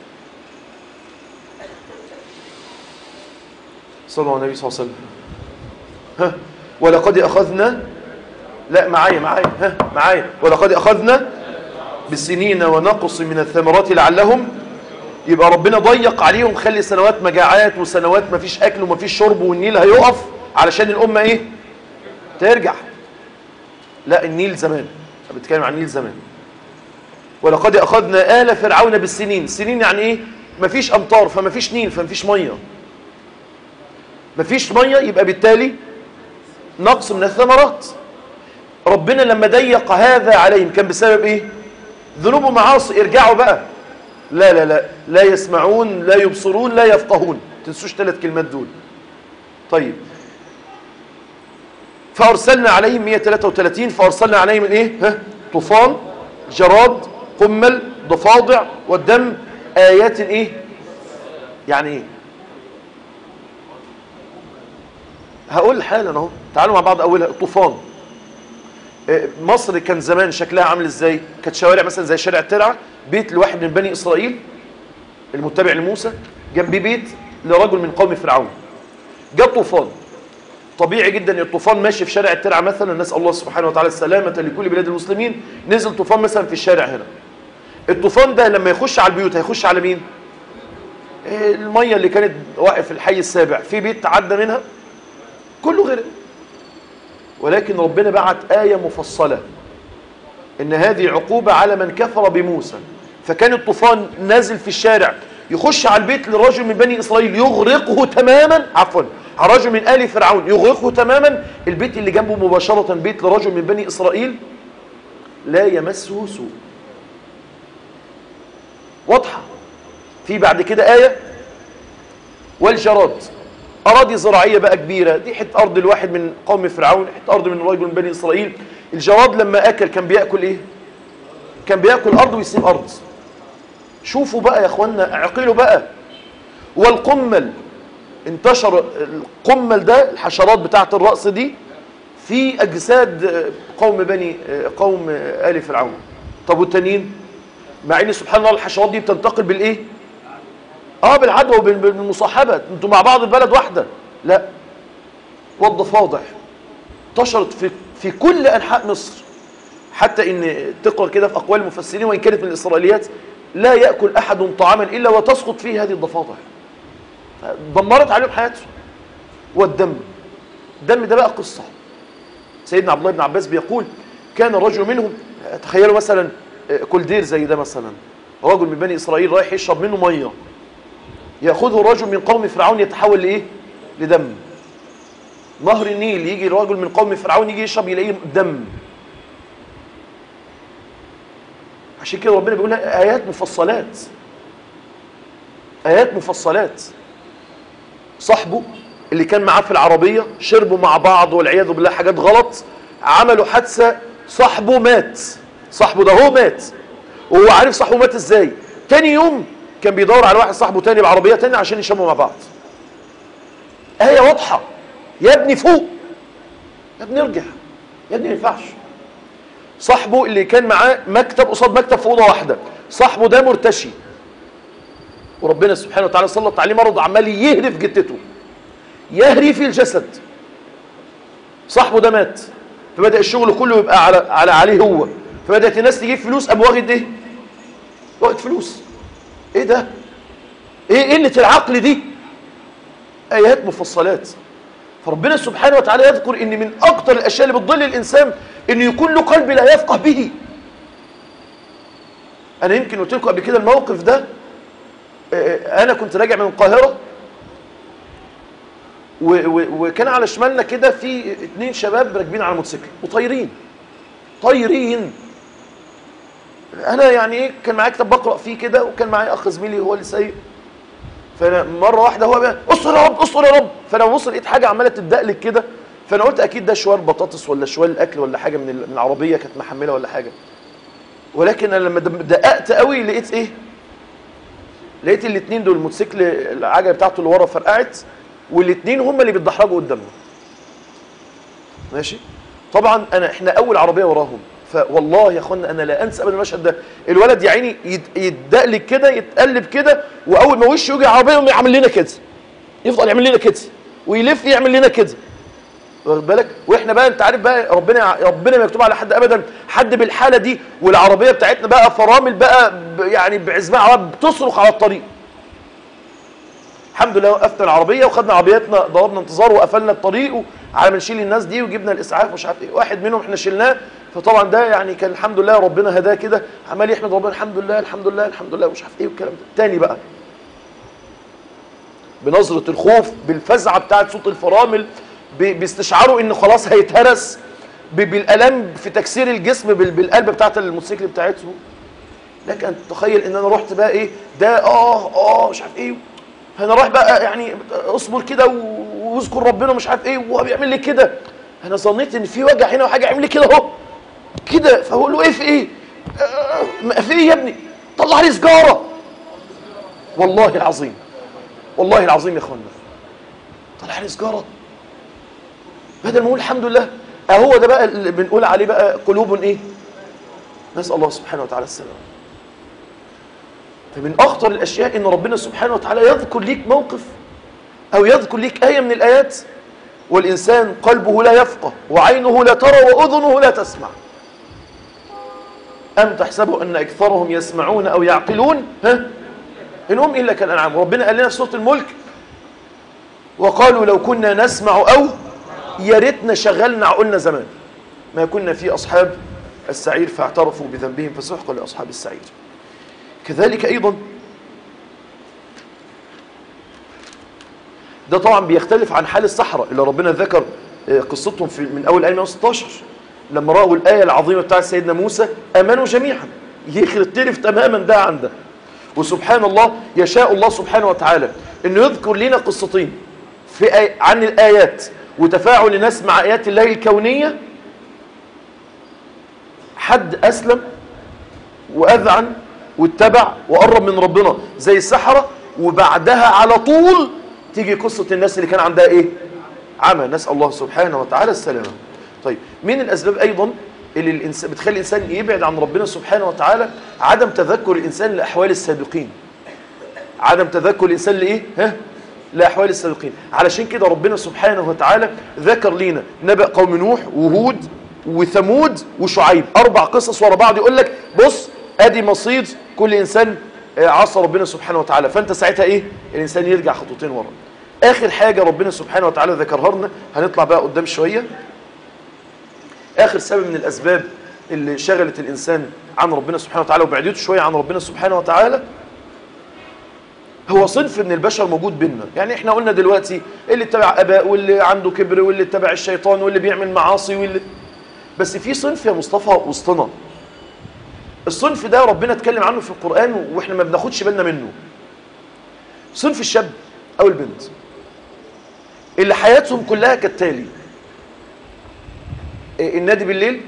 صلى الله عليه وسلم ها ولقد أخذنا لا معايا معايا ها معايا ولقد أخذنا بالسنين ونقص من الثمرات لعلهم يبقى ربنا ضيق عليهم خلي سنوات مجاعات وسنوات ما فيش أكل وما فيش شرب والنيل هيقف علشان الأمة إيه ترجع لا النيل زمان بتكلم عن النيل زمان ولقد أخذنا آل فرعون بالسنين السنين يعني إيه ما فيش أمطار فما فيش نيل فما فيش مية ما فيش مية يبقى بالتالي نقص من الثمرات ربنا لما ضيق هذا عليهم كان بسبب ايه ذنوب ومعاصي ارجعوا بقى لا لا لا لا يسمعون لا يبصرون لا يفقهون تنسوش ثلاث كلمات دول طيب فارسلنا عليهم 133 فارسلنا عليهم الايه ها طوفان جراد قمل ضفادع والدم ايات ايه يعني ايه هقول حالا اهو تعالوا مع بعض اولها الطوفان مصر كان زمان شكلها عامل ازاي كانت شوارع مثلا زي شارع الترعه بيت لواحد من بني اسرائيل المتبع لموسى جنبيه بيت لرجل من قوم فرعون جاء طوفان طبيعي جدا الطوفان ماشي في شارع الترعه مثلا نسال الله سبحانه وتعالى السلامه لكل بلاد المسلمين نزل طوفان مثلا في الشارع هنا الطوفان ده لما يخش على البيوت هيخش على مين الميه اللي كانت واقف في الحي السابع في بيت عدى منها كله غرق ولكن ربنا بعت آية مفصلة إن هذه عقوبة على من كفر بموسى فكان الطوفان نازل في الشارع يخش على البيت لرجل من بني إسرائيل يغرقه تماما عفوا على رجل من آل فرعون يغرقه تماما البيت اللي جنبه مباشرة بيت لرجل من بني إسرائيل لا يمسه سوء واضحة في بعد كده آية والجراد أراضي زراعية بقى كبيرة دي حتة أرض الواحد من قوم فرعون حتة أرض من رجل من بني إسرائيل الجراد لما أكل كان بيأكل إيه كان بيأكل أرض ويسيب أرض شوفوا بقى يا أخوانا اعقلوا بقى والقمل انتشر القمل ده الحشرات بتاعة الرأس دي في أجساد قوم بني قوم آل فرعون طب والتانيين مع ان سبحان الله الحشرات دي بتنتقل بالايه اه بالعدوى وبالمصاحبه انتوا مع بعض البلد واحده لا والضفادع انتشرت في في كل انحاء مصر حتى ان تقرا كده في اقوال المفسرين وان كانت من الاسرائيليات لا ياكل احد طعاما الا وتسقط فيه هذه الضفادع دمرت عليهم حياتهم والدم الدم ده بقى قصه سيدنا عبد الله بن عباس بيقول كان الرجل منهم تخيلوا مثلا كولدير زي ده مثلا رجل من بني اسرائيل رايح يشرب منه ميه ياخذه رجل من قوم فرعون يتحول لايه لدم نهر النيل يجي رجل من قوم فرعون يجي يشرب يلاقيه دم عشان كده ربنا بيقول ايات مفصلات ايات مفصلات صاحبه اللي كان معاه في العربيه شربوا مع بعض والعياذ بالله حاجات غلط عملوا حادثه صاحبه مات صاحبه ده هو مات وهو عارف صاحبه مات ازاي تاني يوم كان بيدور على واحد صاحبه تاني بعربيه تاني عشان يشموا مع بعض آية واضحة يا ابني فوق يا ابني ارجع يا ابني ما ينفعش صاحبه اللي كان معاه مكتب قصاد مكتب في اوضه واحده صاحبه ده مرتشي وربنا سبحانه وتعالى سلط عليه مرض عمال يهرف جتته يهري في الجسد صاحبه ده مات فبدا الشغل كله يبقى على على عليه هو فبدات الناس تجيب فلوس قام واخد ايه واخد فلوس ايه ده ايه قله العقل دي ايات مفصلات فربنا سبحانه وتعالى يذكر ان من اكتر الاشياء اللي بتضل الانسان انه يكون له قلب لا يفقه به انا يمكن قلت لكم قبل كده الموقف ده انا كنت راجع من القاهره وكان على شمالنا كده في اتنين شباب راكبين على موتوسيكل وطايرين طايرين انا يعني ايه كان معايا كتاب بقرا فيه كده وكان معايا اخ زميلي هو اللي سايق فانا مره واحده هو بقى استر يا رب استر يا رب فانا ببص لقيت حاجه عماله تدقلك كده فانا قلت اكيد ده شوال بطاطس ولا شوال الاكل ولا حاجه من من العربيه كانت محمله ولا حاجه ولكن انا لما دققت قوي لقيت ايه لقيت الاثنين دول الموتوسيكل العجله بتاعته اللي ورا فرقعت والاثنين هم اللي بيتدحرجوا قدامنا ماشي طبعا انا احنا اول عربيه وراهم فوالله يا اخوانا انا لا انسى ابدا المشهد ده الولد يا عيني يتدقلق كده يتقلب كده واول ما وشه يجي العربيه يقوم يعمل لنا كده يفضل يعمل لنا كده ويلف يعمل لنا كده واخد بالك واحنا بقى انت عارف بقى ربنا ربنا ما يكتب على حد ابدا حد بالحاله دي والعربيه بتاعتنا بقى فرامل بقى يعني بعزمها بتصرخ على الطريق الحمد لله وقفنا العربيه وخدنا عربياتنا ضربنا انتظار وقفلنا الطريق على ما نشيل الناس دي وجبنا الاسعاف ومش عارف ايه واحد منهم احنا شلناه فطبعا ده يعني كان الحمد لله ربنا هداه كده عمال يحمد ربنا الحمد لله الحمد لله الحمد لله ومش عارف ايه والكلام ده تاني بقى بنظره الخوف بالفزعه بتاعت صوت الفرامل بيستشعروا ان خلاص هيتهرس بالالم في تكسير الجسم بالقلب بتاعت الموتوسيكل بتاعتهم لك ان تتخيل ان انا رحت بقى ايه ده اه اه مش عارف ايه فانا رايح بقى يعني اصبر كده واذكر ربنا مش عارف ايه وهو بيعمل لي كده انا ظنيت ان في وجع هنا وحاجه يعمل لي كده اهو كده فاقول له ايه في ايه آه في ايه يا ابني طلع لي سجاره والله العظيم والله العظيم يا اخوانا طلع لي سجاره بدل ما نقول الحمد لله اهو ده بقى اللي بنقول عليه بقى قلوب ايه نسال الله سبحانه وتعالى السلام فمن اخطر الاشياء ان ربنا سبحانه وتعالى يذكر ليك موقف او يذكر ليك ايه من الايات والانسان قلبه لا يفقه وعينه لا ترى واذنه لا تسمع ام تحسبوا ان اكثرهم يسمعون او يعقلون ها ان هم الا كالانعام ربنا قال لنا في سوره الملك وقالوا لو كنا نسمع او يا ريتنا شغلنا عقولنا زمان ما كنا في اصحاب السعير فاعترفوا بذنبهم فسحقا لاصحاب السعير كذلك ايضا ده طبعا بيختلف عن حال الصحراء اللي ربنا ذكر قصتهم في من اول ايه 116 لما رأوا الآية العظيمة بتاعت سيدنا موسى آمنوا جميعا يختلف تماما ده عن ده وسبحان الله يشاء الله سبحانه وتعالى انه يذكر لنا قصتين في آي عن الآيات وتفاعل الناس مع آيات الله الكونية حد أسلم وأذعن واتبع وقرب من ربنا زي السحرة وبعدها على طول تيجي قصة الناس اللي كان عندها ايه عمى نسأل الله سبحانه وتعالى السلامة طيب من الأسباب أيضا اللي الإنسان بتخلي الإنسان يبعد عن ربنا سبحانه وتعالى عدم تذكر الإنسان لأحوال السابقين عدم تذكر الإنسان لإيه ها لأحوال السابقين علشان كده ربنا سبحانه وتعالى ذكر لينا نبأ قوم نوح وهود وثمود وشعيب أربع قصص ورا بعض يقول لك بص أدي مصير كل إنسان عصى ربنا سبحانه وتعالى فأنت ساعتها إيه الإنسان يرجع خطوتين ورا آخر حاجة ربنا سبحانه وتعالى ذكرها لنا هنطلع بقى قدام شوية آخر سبب من الأسباب اللي شغلت الإنسان عن ربنا سبحانه وتعالى وبعدته شوية عن ربنا سبحانه وتعالى هو صنف من البشر موجود بيننا يعني احنا قلنا دلوقتي اللي اتبع اباء واللي عنده كبر واللي اتبع الشيطان واللي بيعمل معاصي واللي بس في صنف يا مصطفى وسطنا الصنف ده ربنا اتكلم عنه في القرآن واحنا ما بناخدش بالنا منه صنف الشاب او البنت اللي حياتهم كلها كالتالي النادي بالليل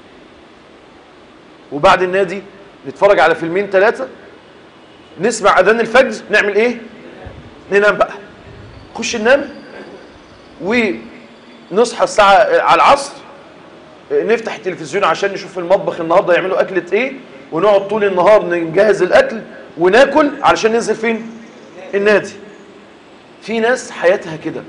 وبعد النادي نتفرج على فيلمين ثلاثة نسمع أذان الفجر نعمل إيه ننام بقى نخش ننام ونصحى الساعة على العصر نفتح التلفزيون عشان نشوف المطبخ النهاردة يعملوا أكلة إيه ونقعد طول النهار نجهز الأكل وناكل علشان ننزل فين النادي في ناس حياتها كده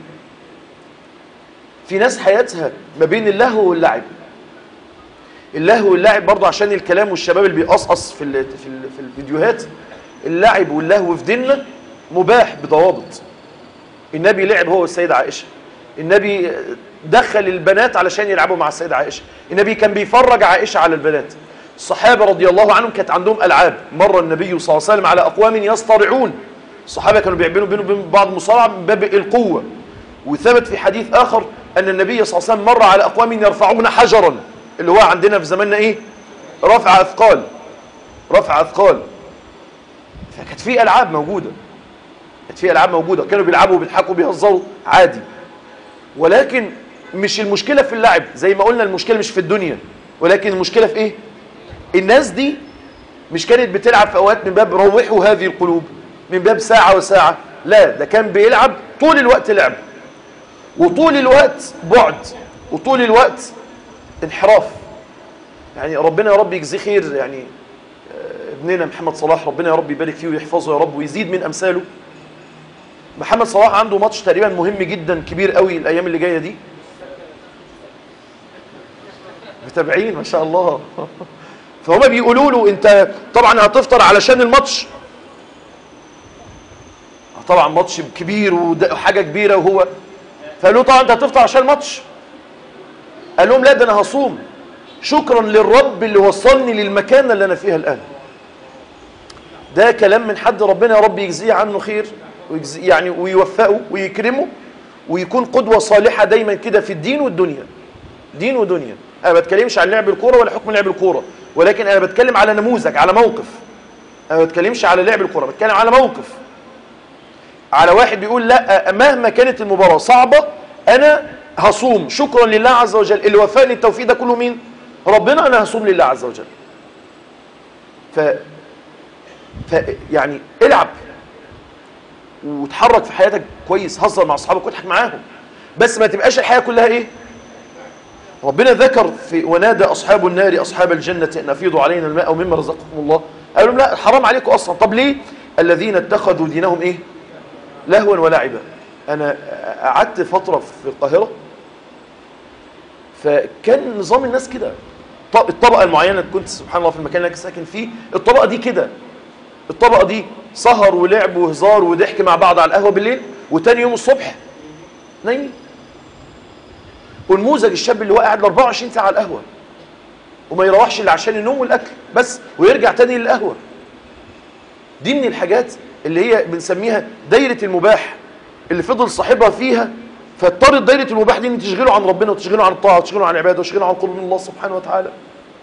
في ناس حياتها ما بين اللهو واللعب اللهو واللعب برضه عشان الكلام والشباب اللي بيقصقص في ال في, ال في الفيديوهات اللعب واللهو في ديننا مباح بضوابط النبي لعب هو والسيدة عائشة النبي دخل البنات علشان يلعبوا مع السيدة عائشة النبي كان بيفرج عائشة على البنات الصحابة رضي الله عنهم كانت عندهم ألعاب مر النبي صلى الله عليه وسلم على أقوام يصطرعون الصحابة كانوا بيعملوا بينهم وبين بعض مصارعة من باب القوة وثبت في حديث آخر أن النبي صلى الله عليه وسلم مر على أقوام يرفعون حجرا اللي هو عندنا في زماننا إيه رفع أثقال رفع أثقال فكانت في ألعاب موجودة كانت في ألعاب موجودة كانوا بيلعبوا وبيضحكوا بيهزروا عادي ولكن مش المشكلة في اللعب زي ما قلنا المشكلة مش في الدنيا ولكن المشكلة في إيه الناس دي مش كانت بتلعب في أوقات من باب روحوا هذه القلوب من باب ساعة وساعة لا ده كان بيلعب طول الوقت لعب وطول الوقت بعد وطول الوقت انحراف يعني ربنا يا رب يجزيه خير يعني ابننا محمد صلاح ربنا يا رب يبارك فيه ويحفظه يا رب ويزيد من امثاله محمد صلاح عنده ماتش تقريبا مهم جدا كبير قوي الايام اللي جايه دي متابعين ما شاء الله فهم بيقولوا له انت طبعا هتفطر علشان الماتش طبعا ماتش كبير وحاجه كبيره وهو فقالوا طبعا انت هتفطر عشان الماتش قال لهم لا ده انا هصوم شكرا للرب اللي وصلني للمكانه اللي انا فيها الان ده كلام من حد ربنا يا رب يجزيه عنه خير ويجزي يعني ويوفقه ويكرمه ويكون قدوه صالحه دايما كده في الدين والدنيا دين ودنيا انا ما بتكلمش عن لعب الكوره ولا حكم لعب الكوره ولكن انا بتكلم على نموذج على موقف انا ما بتكلمش على لعب الكوره بتكلم على موقف على واحد بيقول لا مهما كانت المباراه صعبه انا هصوم شكرا لله عز وجل اللي وفقني التوفيق ده كله مين ربنا انا هصوم لله عز وجل ف ف يعني العب وتحرك في حياتك كويس هزر مع اصحابك واضحك معاهم بس ما تبقاش الحياه كلها ايه ربنا ذكر في ونادى اصحاب النار اصحاب الجنه ان افيضوا علينا الماء مما رزقكم الله قالوا لهم لا حرام عليكم اصلا طب ليه الذين اتخذوا دينهم ايه لهوا ولعبا انا قعدت فتره في القاهره فكان نظام الناس كده الطبقه المعينه اللي كنت سبحان الله في المكان اللي انا ساكن فيه الطبقه دي كده الطبقه دي سهر ولعب وهزار وضحك مع بعض على القهوه بالليل وتاني يوم الصبح نايمين ونموذج الشاب اللي هو قاعد 24 ساعه على القهوه وما يروحش الا عشان النوم والاكل بس ويرجع تاني للقهوه دي من الحاجات اللي هي بنسميها دايره المباح اللي فضل صاحبها فيها فاضطرت دايره المباح دي ان تشغله عن ربنا وتشغله عن الطاعه وتشغله عن العباده وتشغله عن قرب من الله سبحانه وتعالى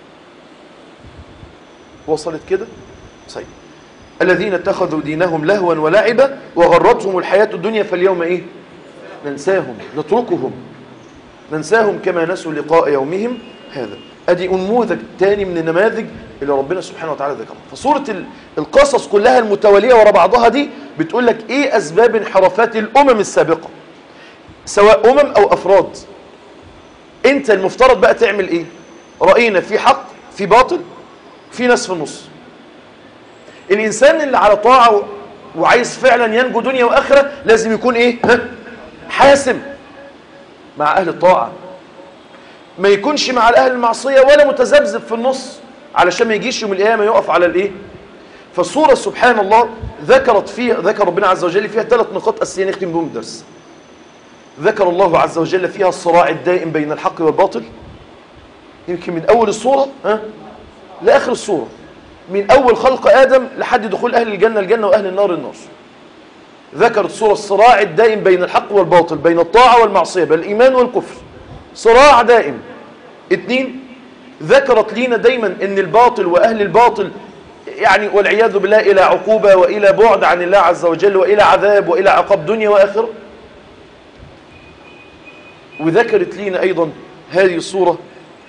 وصلت كده طيب الذين اتخذوا دينهم لهوا ولعبا وغرتهم الحياه الدنيا فاليوم ايه ننساهم نتركهم ننساهم كما نسوا لقاء يومهم هذا ادي نموذج تاني من النماذج اللي ربنا سبحانه وتعالى ذكرها فصوره ال- القصص كلها المتواليه ورا بعضها دي بتقول لك ايه اسباب انحرافات الامم السابقه سواء امم او افراد انت المفترض بقى تعمل ايه راينا في حق في باطل في ناس في النص الانسان اللي على طاعه و- وعايز فعلا ينجو دنيا واخره لازم يكون ايه ها؟ حاسم مع اهل الطاعه ما يكونش مع اهل المعصيه ولا متذبذب في النص علشان ما يجيش يوم القيامه يقف على الايه فالصوره سبحان الله ذكرت فيها ذكر ربنا عز وجل فيها ثلاث نقاط اساسيه نختم بهم الدرس ذكر الله عز وجل فيها الصراع الدائم بين الحق والباطل يمكن من اول الصوره ها لاخر الصوره من اول خلق ادم لحد دخول اهل الجنه الجنه واهل النار النار ذكرت الصوره الصراع الدائم بين الحق والباطل بين الطاعه والمعصيه بين الايمان والكفر صراع دائم اتنين ذكرت لينا دايما ان الباطل واهل الباطل يعني والعياذ بالله الى عقوبه والى بعد عن الله عز وجل والى عذاب والى عقاب دنيا واخره وذكرت لينا ايضا هذه الصوره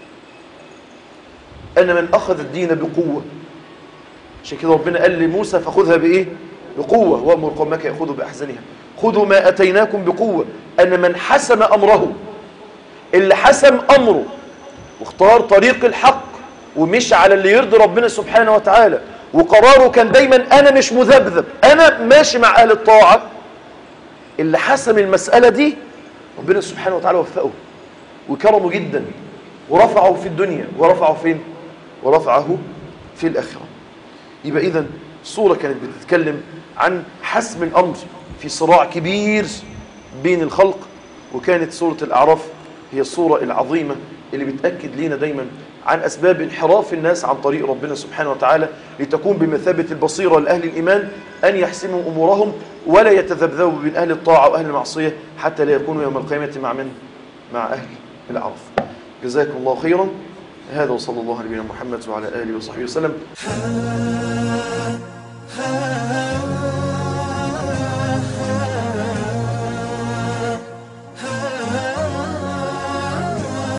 ان من اخذ الدين بقوه عشان كده ربنا قال لموسى فخذها بايه بقوه وامر قومك ياخذوا باحسنها خذوا ما اتيناكم بقوه ان من حسم امره اللي حسم امره واختار طريق الحق ومشي على اللي يرضي ربنا سبحانه وتعالى وقراره كان دايما انا مش مذبذب انا ماشي مع اهل الطاعه اللي حسم المساله دي ربنا سبحانه وتعالى وفقه وكرمه جدا ورفعه في الدنيا ورفعه فين ورفعه في الاخره يبقى اذا الصوره كانت بتتكلم عن حسم الامر في صراع كبير بين الخلق وكانت سوره الاعراف هي الصوره العظيمه اللي بتاكد لينا دايما عن اسباب انحراف الناس عن طريق ربنا سبحانه وتعالى لتكون بمثابه البصيره لاهل الايمان ان يحسموا امورهم ولا يتذبذبوا بين اهل الطاعه واهل المعصيه حتى لا يكونوا يوم القيامه مع من؟ مع اهل العرف. جزاكم الله خيرا هذا وصلى الله على نبينا محمد وعلى اله وصحبه وسلم